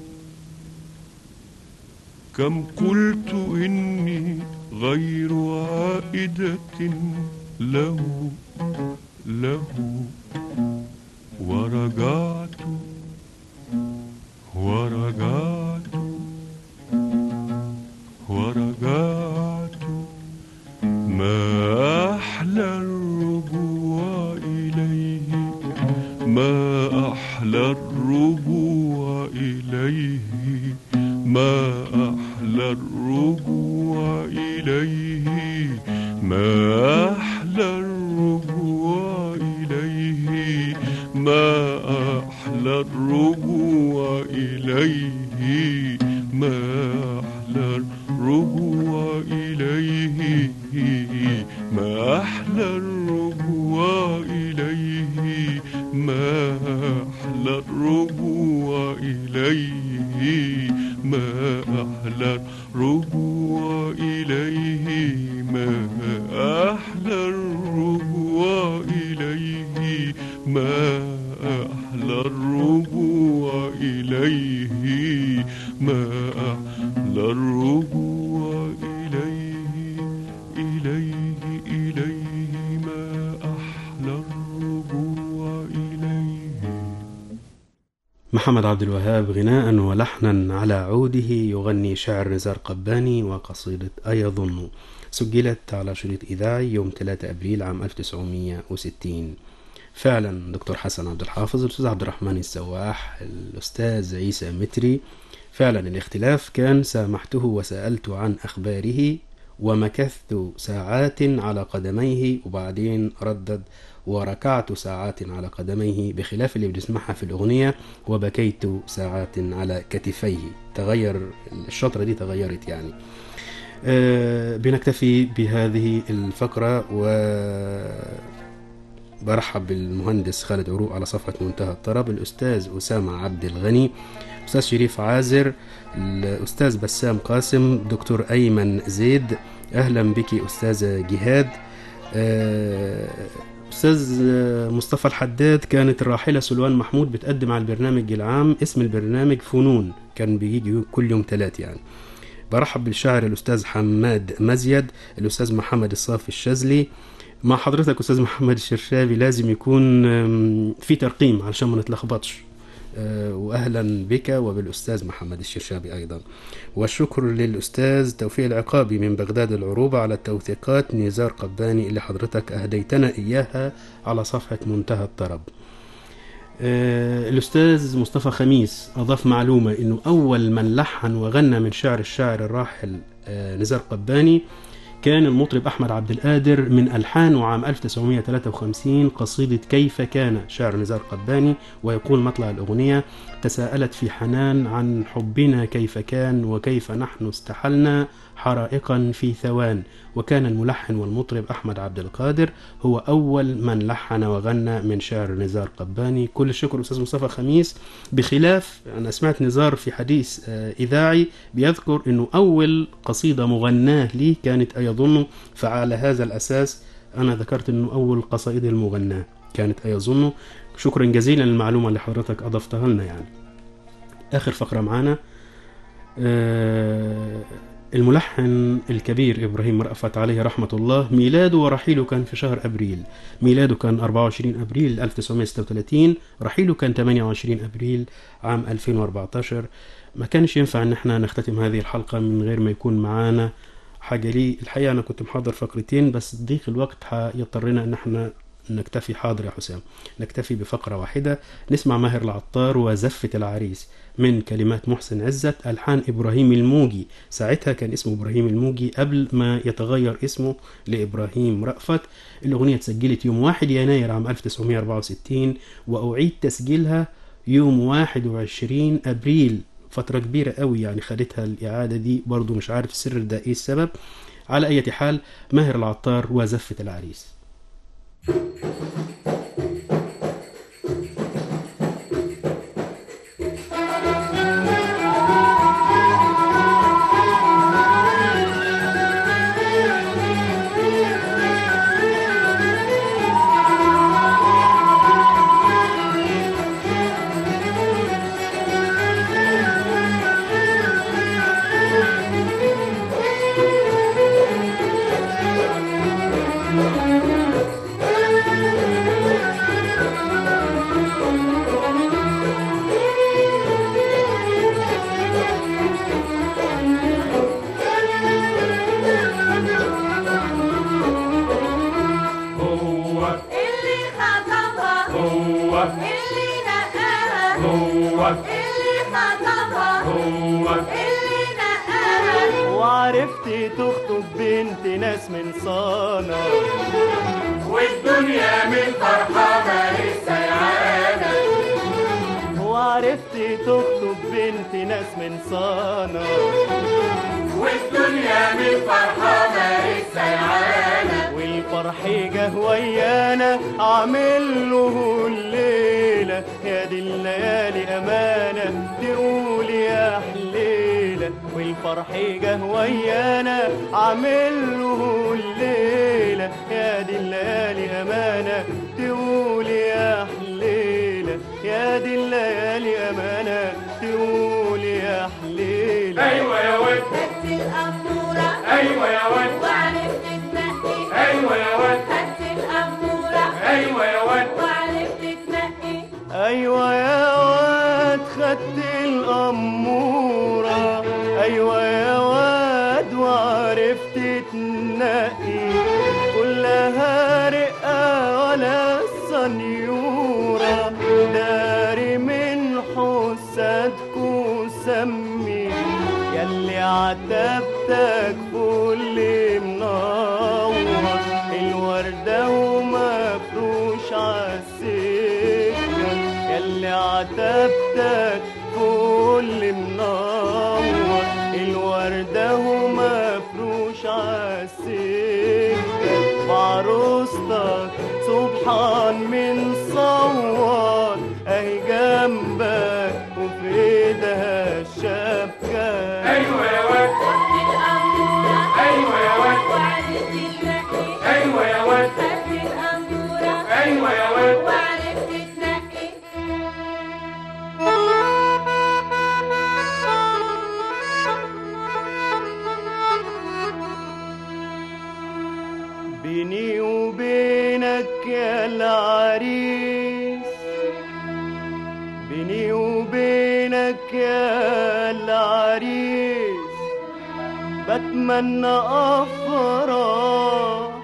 كم قلت إني غير عائدة له له ورجعت ورجعت ورجعت ما أحلى الرجوع إليه ما أحلى الرجوع إليه ما أحلى الرجوع إليه ما أحلى الرجوع إليه ما أحلى الرجوع إليه ما أحلى الرجوع إليه ما أحلى الرجوع إليه ما أحلى الرجوع إليه ما أحلى الرجوع إليه ما أحلى الرجوع إليه ما أحلى الرجوع إليه ما أحلى الرجوع إليه إليه إليه ما أحلى الرجوع إليه محمد عبد الوهاب غناء ولحنا على عوده يغني شعر نزار قباني وقصيدة أيظن سجلت على شريط إذاعي يوم 3 أبريل عام 1960 فعلا دكتور حسن عبد الحافظ الأستاذ عبد الرحمن السواح الأستاذ عيسى متري فعلا الاختلاف كان سامحته وسألت عن أخباره ومكثت ساعات على قدميه وبعدين ردد وركعت ساعات على قدميه بخلاف اللي بنسمعها في الأغنية وبكيت ساعات على كتفيه تغير الشطرة دي تغيرت يعني أه بنكتفي بهذه الفقرة و برحب بالمهندس خالد عروق على صفحة منتهى الطرب الأستاذ أسامة عبد الغني أستاذ شريف عازر الأستاذ بسام قاسم دكتور أيمن زيد أهلا بك أستاذة جهاد أه أستاذ مصطفى الحداد كانت الراحلة سلوان محمود بتقدم على البرنامج العام اسم البرنامج فنون كان بيجي كل يوم ثلاث يعني برحب بالشاعر الأستاذ حماد مزيد الأستاذ محمد الصافي الشاذلي مع حضرتك أستاذ محمد الشرشابي لازم يكون آم، في ترقيم علشان ما نتلخبطش آه، وأهلا بك وبالأستاذ محمد الشرشابي أيضا والشكر للأستاذ توفيق العقابي من بغداد العروبة على التوثيقات نزار قباني اللي حضرتك أهديتنا إياها على صفحة منتهى الطرب آه، الأستاذ مصطفى خميس أضاف معلومة أنه أول من لحن وغنى من شعر الشاعر الراحل آه، نزار قباني كان المطرب أحمد عبد القادر من ألحانه عام 1953 قصيدة كيف كان شعر نزار قباني ويقول مطلع الأغنية تساءلت في حنان عن حبنا كيف كان وكيف نحن استحلنا حرائقا في ثوان وكان الملحن والمطرب أحمد عبد القادر هو أول من لحن وغنى من شعر نزار قباني كل الشكر أستاذ مصطفى خميس بخلاف أنا سمعت نزار في حديث آه، إذاعي بيذكر أنه أول قصيدة مغناة لي كانت أيظن فعلى هذا الأساس أنا ذكرت أنه أول قصائد المغناة كانت أيظن شكرا جزيلا للمعلومة اللي حضرتك أضفتها لنا يعني آخر فقرة معانا آه، الملحن الكبير إبراهيم رأفت عليه رحمة الله ميلاده ورحيله كان في شهر أبريل ميلاده كان 24 أبريل 1936 رحيله كان 28 أبريل عام 2014 ما كانش ينفع ان احنا نختتم هذه الحلقة من غير ما يكون معانا حاجة لي الحقيقة أنا كنت محضر فقرتين بس ضيق الوقت هيضطرنا ان احنا نكتفي حاضر يا حسام نكتفي بفقرة واحدة نسمع ماهر العطار وزفة العريس من كلمات محسن عزت ألحان إبراهيم الموجي ساعتها كان اسمه إبراهيم الموجي قبل ما يتغير اسمه لإبراهيم رأفت الأغنية اتسجلت يوم 1 يناير عام 1964 وأعيد تسجيلها يوم 21 أبريل فترة كبيرة قوي يعني خدتها الإعادة دي برضو مش عارف السر ده إيه السبب على أي حال ماهر العطار وزفة العريس هو اللي خطفها هو اللي نقاها هو اللي خطفها هو اللي نقاها وعرفتي تخطب بنت ناس من صانا والدنيا من فرحة لسه يعانى وعرفتي تخطب بنت ناس من صانا والدنيا من فرحة لسه يعانى والفرح جه ويانا عامل له الليلة يا دي الليالي أمانة تقول يا حليلة والفرح جه ويانا عامل له الليلة يا دي الليالي أمانة تقول يا حليلة يا دي الليالي أمانة تقول يا حليلة أيوة يا ود خدت الأمورة أيوة يا ود وعرفت تنقي أيوة يا ود خدت الأمورة أيوة يا ود وعرفت تنقي أيوة يا واد خدت الأمورة أيوة يا واد وعرفت تنقي كلها رقة ولا الصنيورة داري من حسادكوا سمي ياللي عتبتك فل منور الوردة ومفروش عالسكة ياللي عتبتك فل منور الوردة ومفروش عالسكة وعروستك سبحان من صور اهي جنبك وفي ايدها الشبكة أيوة يا ود خدت الأمورة أيوة يا ود وعرفت تنقي أيوة يا ود خدت الأمورة أيوة يا ود وعرفت تنقي بيني وبينك يا العريس بيني وبينك يا العريس بتمنى افرح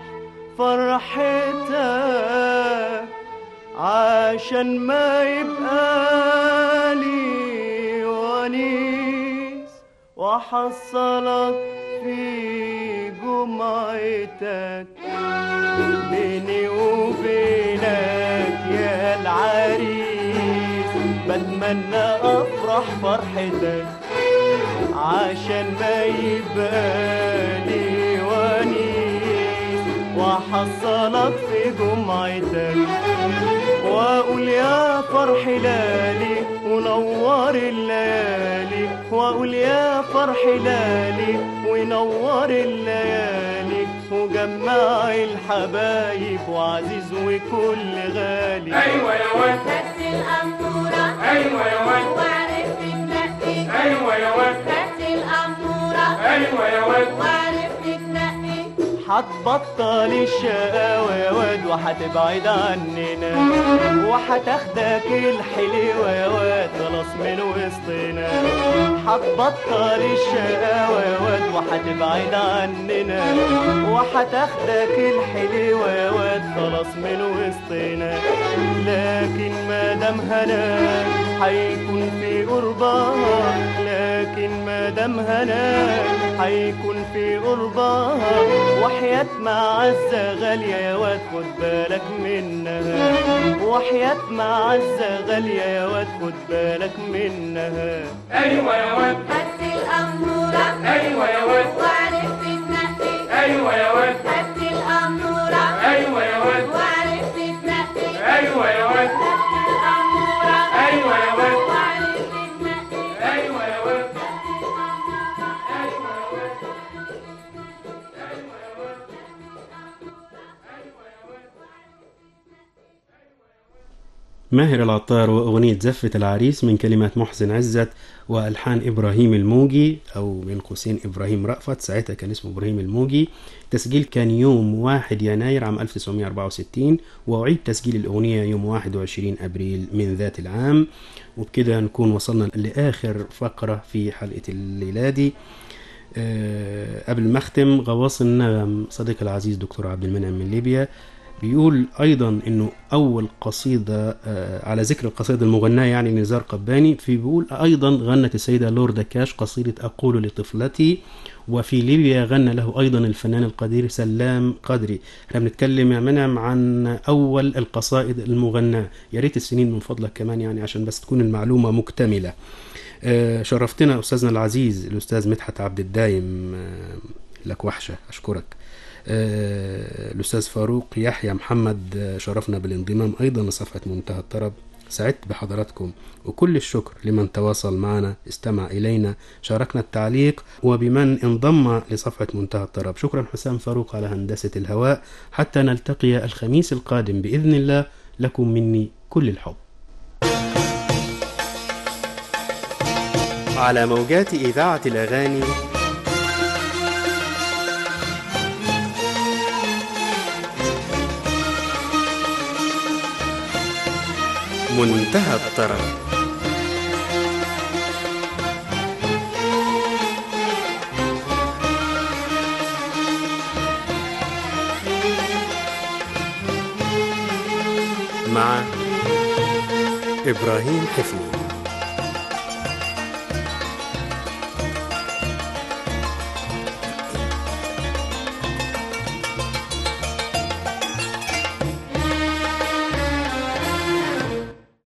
فرحتك عشان ما يبقى لي ونيس وحصلك في جمعتك بيني وبينك يا العريس بتمنى افرح فرحتك عشان ما يبالي ونيس وحصلك في جمعتك واقول يا فرح لالي ونور الليالي واقول يا فرح لالي ونور الليالي وجمع الحبايب وعزيز وكل غالي ايوه يا واد خدت الأمورة ايوه يا واد وعرفت تنقي ايوه يا واد خدت الأمورة ايوه يا واد وعرفت تنقي هتبطل الشقاوة يا واد وهتبعد عننا وهتاخدك الحلوة يا واد خلاص من وسطنا هتبطل الشقاوة يا واد وهتبعد عننا وهتاخدك الحلوة يا واد خلاص من وسطنا لكن ما دام هناك هيكون في قربها لكن ما دام هناك هيكون في قربها وحياة معزة غالية يا واد خد بالك منها وحياة معزة غالية يا واد خد بالك منها ايوه يا واد خدت الأمورة ايوه يا واد وعرفت تنقي ايوه يا واد خدت الأمورة ايوه يا واد وعرفت تنقي ايوه يا واد خدت الأمورة ايوه يا واد وعرفت تنقي ايوه يا واد ماهر العطار وأغنية زفة العريس من كلمات محسن عزت وألحان إبراهيم الموجي أو بين قوسين إبراهيم رأفت ساعتها كان اسمه إبراهيم الموجي تسجيل كان يوم 1 يناير عام 1964 وأعيد تسجيل الأغنية يوم 21 أبريل من ذات العام وبكده نكون وصلنا لآخر فقرة في حلقة الليلة دي أه قبل ما أختم غواص النغم صديق العزيز دكتور عبد المنعم من ليبيا بيقول ايضا انه اول قصيده آه، على ذكر القصيده المغناه يعني نزار قباني في بيقول ايضا غنت السيده لوردا كاش قصيده اقول لطفلتي وفي ليبيا غنى له ايضا الفنان القدير سلام قدري احنا بنتكلم يا منعم عن اول القصائد المغناه يا ريت السنين من فضلك كمان يعني عشان بس تكون المعلومه مكتمله آه، شرفتنا استاذنا العزيز الاستاذ مدحت عبد الدايم آه، لك وحشه اشكرك آه، الأستاذ فاروق يحيى محمد آه، شرفنا بالانضمام أيضا لصفحة منتهى الطرب سعدت بحضراتكم وكل الشكر لمن تواصل معنا استمع إلينا شاركنا التعليق وبمن انضم لصفحة منتهى الطرب شكرا حسام فاروق على هندسة الهواء حتى نلتقي الخميس القادم بإذن الله لكم مني كل الحب على موجات إذاعة الأغاني منتهى الطرب مع إبراهيم حفني